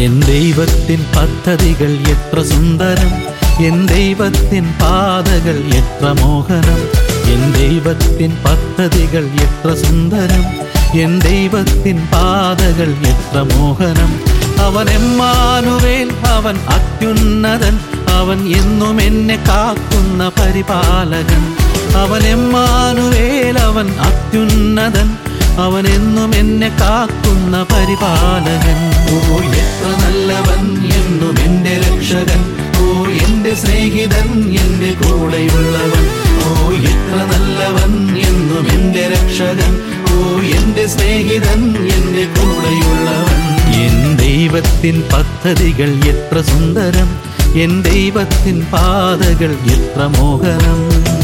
N ദൈവത്തിൻ പദ്ധതികൾ എത്ര സുന്ദരം എൻ ദൈവത്തിൻ പാതകൾ എത്ര മോഹനം എൻ ദൈവത്തിൻ പദ്ധതികൾ എത്ര സുന്ദരം എൻ ദൈവത്തിൻ പാതകൾ എത്ര മോഹനം അവൻ എമ്മാനുവേൽ അവൻ അത്യുന്നതൻ അവൻ എന്നും എന്നെ കാക്കുന്ന പരിപാലകൻ അവൻ എമ്മാനുവേൽ അവൻ അത്യുന്നതൻ അവൻ എന്നും എന്നെ കാക്കുന്ന പരിപാലകൻ ഓ എത്ര നല്ലവൻ എന്നും എന്റെ രക്ഷകൻ ഓ എന്റെ സ്നേഹിതൻ എന്റെ കൂടെയുള്ളവൻ ഓ എത്ര നല്ലവൻ എന്നും എന്റെ രക്ഷകൻ ഓ എന്റെ സ്നേഹിതൻ എന്റെ കൂടെയുള്ളവൻ എൻ ദൈവത്തിൻ പദ്ധതികൾ എത്ര സുന്ദരം എൻ ദൈവത്തിൻ പാതകൾ എത്ര മോഹനം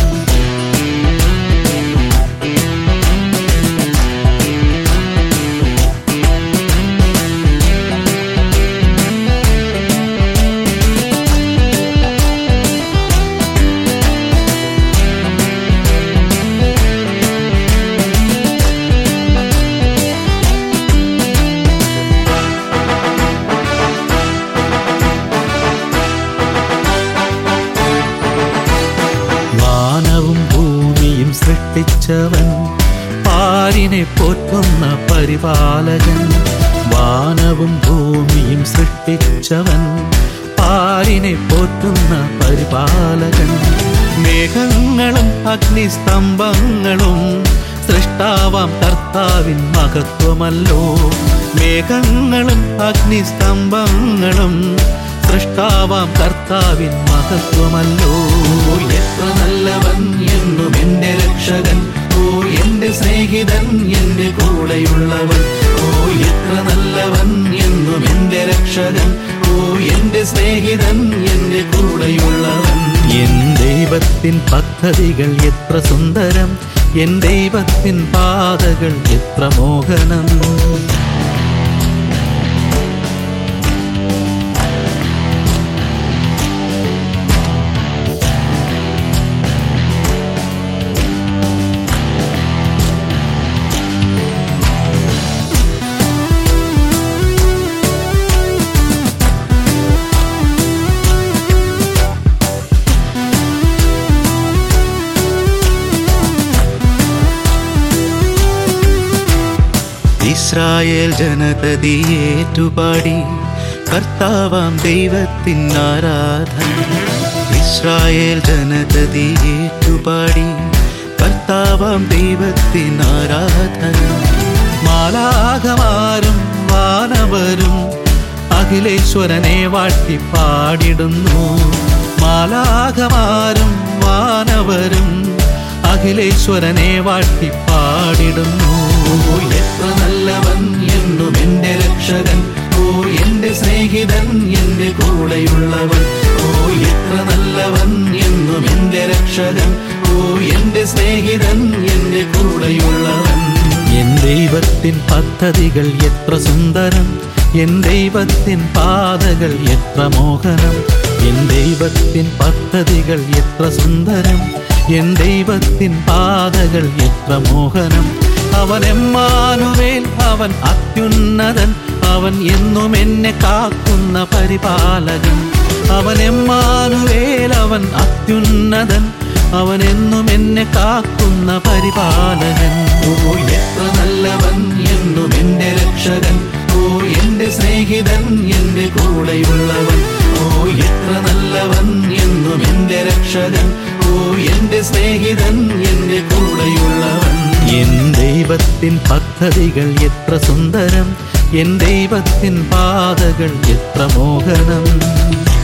വാനവും ഭൂമിയും സൃഷ്ടിച്ചവൻ പാരിനെ പോറ്റുന്ന പരിപാലകൻ വാനവും ഭൂമിയും സൃഷ്ടിച്ചവൻ പാരിനെ പോറ്റുന്ന പരിപാലകൻ മേഘങ്ങളും അഗ്നിസ്തംഭങ്ങളും സൃഷ്ടാവാം കർത്താവിൻ മഹത്വമല്ലോ മേഘങ്ങളും അഗ്നിസ്തംഭങ്ങളും സൃഷ്ടാവാം കർത്താവിൻ മഹത്വമല്ലോ എത്ര നല്ലവൻ എന്നും എന്റെ രക്ഷകൻ ഓ എന്റെ സ്നേഹിതൻ എന്റെ കൂടെയുള്ളവൻ ഓ എത്ര നല്ലവൻ എന്നും എന്റെ രക്ഷകൻ ഓ എന്റെ സ്നേഹിതൻ എന്റെ കൂടെയുള്ളവൻ എൻ ദൈവത്തിൻ പദ്ധതികൾ എത്ര സുന്ദരം എൻ ദൈവത്തിൻ പാതകൾ എത്ര മോഹനം ഇസ്രായേൽ ജനതതിയേറ്റുപാടി കർത്താവാം ദൈവത്തിൻ ആരാധന ഇസ്രായേൽ ജനതതിയേറ്റുപാടി കർത്താവാം ദൈവത്തിൻ ആരാധന മാലാകമാരും വാനവരും അഖിലേശ്വരനെ വാഴ്ത്തി പാടിടുന്നു മാലാകമാരും വാനവരും അഖിലേശ്വരനെ വാഴ്ത്തി പാടിടുന്നു ഓ എത്ര നല്ലവൻ എന്നും എന്റെ രക്ഷകൻ ഓ എന്റെ സ്നേഹിതൻ എന്റെ കൂടെയുള്ളവൻ ഓ എത്ര നല്ലവൻ എന്നും എന്റെ രക്ഷകൻ ഓ എന്റെ സ്നേഹിതൻ എന്റെ കൂടെയുള്ളവൻ എൻ ദൈവത്തിൻ പദ്ധതികൾ എത്ര സുന്ദരം എൻ ദൈവത്തിൻ പാതകൾ എത്ര മോഹനം എൻ ദൈവത്തിൻ പദ്ധതികൾ എത്ര സുന്ദരം എൻ ദൈവത്തിൻ പാതകൾ എത്ര മോഹനം അവൻ എമ്മാനുവേൽ അവൻ അത്യുന്നതൻ അവൻ എന്നും എന്നെ കാക്കുന്ന പരിപാലകൻ അവൻ എമ്മാനുവേൽ അവൻ അത്യുന്നതൻ അവൻ എന്നും എന്നെ കാക്കുന്ന പരിപാലകൻ ഓ എത്ര നല്ലവൻ എന്നും എന്റെ രക്ഷകൻ ഓ എന്റെ സ്നേഹിതൻ എന്റെ കൂടെയുള്ളവൻ ഓ എത്ര നല്ലവൻ എന്നും എന്റെ രക്ഷകൻ ഓ എന്റെ സ്നേഹിതൻ എന്റെ കൂടെയുള്ളവൻ എൻ ദൈവത്തിൻ പദ്ധതികൾ എത്ര സുന്ദരം എൻ ദൈവത്തിൻ പാതകൾ എത്ര മോഹനം